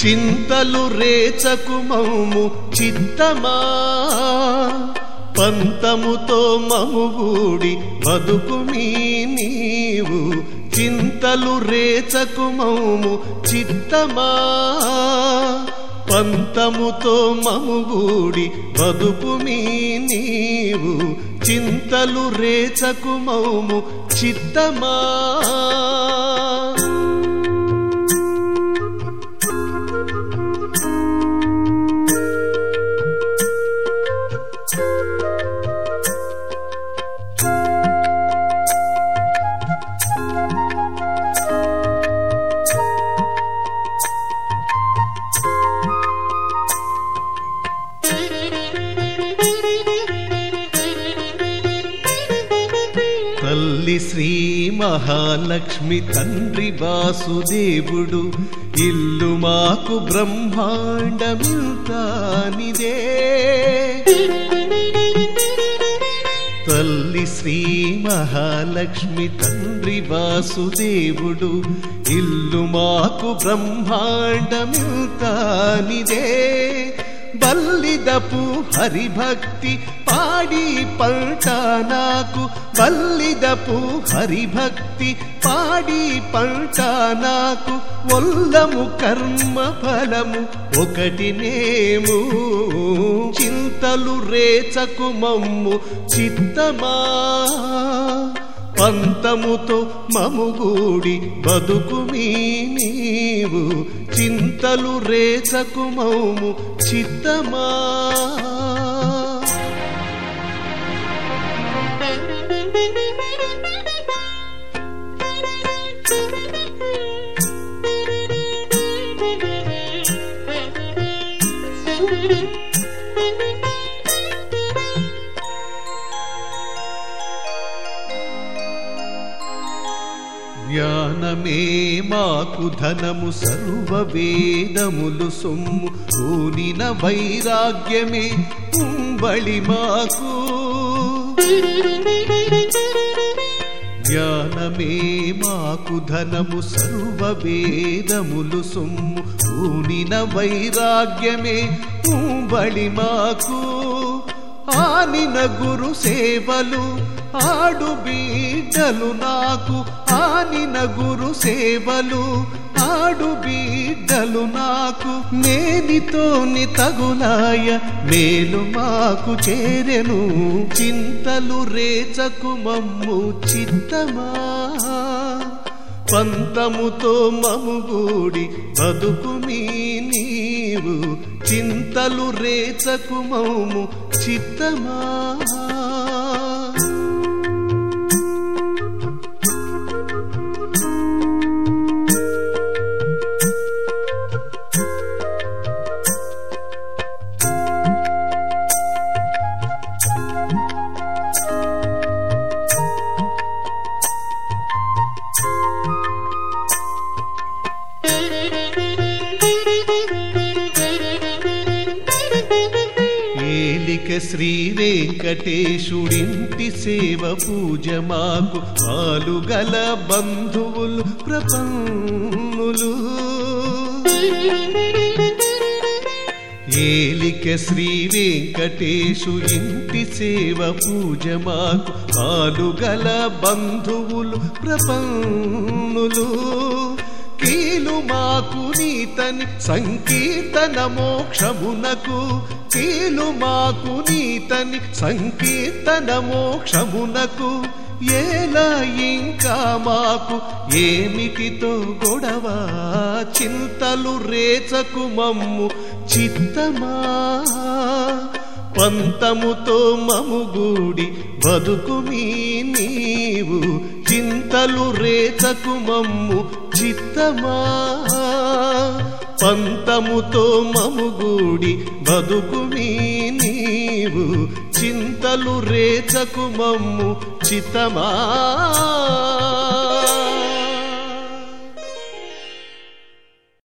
చింతలు రేచకు మమ్ము చిత్తమా పంతముతో మముగూడి బతుకుమీ నీవు చింతలు రేచకు మమ్ము చిత్తమా పంతముతో మముగూడి బతుకుమీ నీవు చింతలు రేచకు మౌము చిత్తమా తల్లి శ్రీ మహాలక్ష్మి తండ్రి వాసుదేవుడు ఇల్లు మాకు బ్రహ్మాండమిల్తానిదే తల్లి శ్రీ మహాలక్ష్మి తండ్రి వాసుదేవుడు ఇల్లు మాకు బ్రహ్మాండమిల్తానిదే బల్లిదపు హరిభక్తి పాడి పంట నాకు బల్లిదపు హరిభక్తి పాడి పంట నాకు ఒల్లము కర్మ ఫలము ఒకటినేము చింతలు రేచకు మమ్ము చిత్తమా పంతముతో మముగూడి బతుకుమీ నీవు చింతలు రేచకు మౌము చిత్తమా జ్ఞానమే మాకు ధనము సర్వ వేదములు సొమ్ము కూనిన వైరాగ్యమే కుంబళి మాకు జ్ఞానమే మాకు ధనము సర్వ వేదములు సొమ్ము కూనిన వైరాగ్యమే కుంబళి మాకు ఆనిన గురు సేవలు ఆడు బీడ్డలు నాకు ఆనిన గురు సేవలు ఆడు బీడ్డలు నాకు నేనితోని తగులాయ మేలు మాకు చేరెను చింతలు రేచకు మమ్ము చిత్తమా పంతముతో మముగూడి బతుకుమీ నీవు చింతలు రేచకు మౌము చిత్తమా ఏలిక శ్రీ వెంకటేశుడింటి సేవ పూజ మాకు పాలుగల బంధువులు ప్రపన్నులు ఏలిక శ్రీ వెంకటేశు ఇంటి సేవ పూజ మాకు పాలుగల బంధువులు ప్రపన్నులు కీలు మాకు నీతని సంకీర్తన మోక్షమునకు కీలు మాకు నీతని సంకీర్తన మోక్షమునకు ఏలా ఇంకా మాకు ఏమిటితో గొడవ చింతలు రేచకు మమ్ము చిత్తమా పంతముతో మముగూడి బతుకుమీ నీవు చింతలు రేచకు మమ్ము చిత్తమా పంతముతో మముగూడి బతుకుమీ నీవు చింతలు రేచకు మమ్ము చిత్తమా